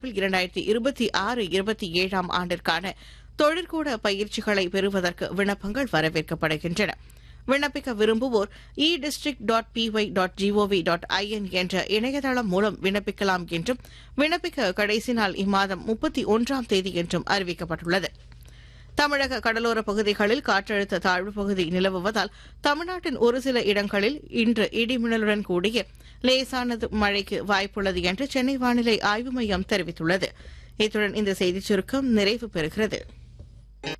இரண்டாயிரத்தி இருபத்தி ஆறு இருபத்தி ஏழாம் ஆண்டிற்கான தொழிற்கூட பயிற்சிகளை பெறுவதற்கு விண்ணப்பங்கள் வரவேற்கப்படுகின்றன விண்ணப்பிக்க விரும்புவோர் e district dot PY dot GOV dot IN என்ற இணையதளம் மூலம் விண்ணப்பிக்கலாம் என்றும் விண்ணப்பிக்க கடைசி நாள் இம்மாதம் முப்பத்தி ஒன்றாம் தேதி என்றும் அறிவிக்கப்பட்டுள்ளது தமிழக கடலோர பகுதிகளில் காற்றழுத்த தாழ்வு பகுதி நிலவுவதால் தமிழ்நாட்டின் ஒரு சில இடங்களில் இன்று இடிமின்னலுடன் கூடிய லேசானது மழைக்கு வாய்ப்புள்ளது என்று சென்னை வானிலை ஆய்வு மையம் தெரிவித்துள்ளது இத்துடன் இந்த செய்திச் சுருக்கம் நிறைவு பெறுகிறது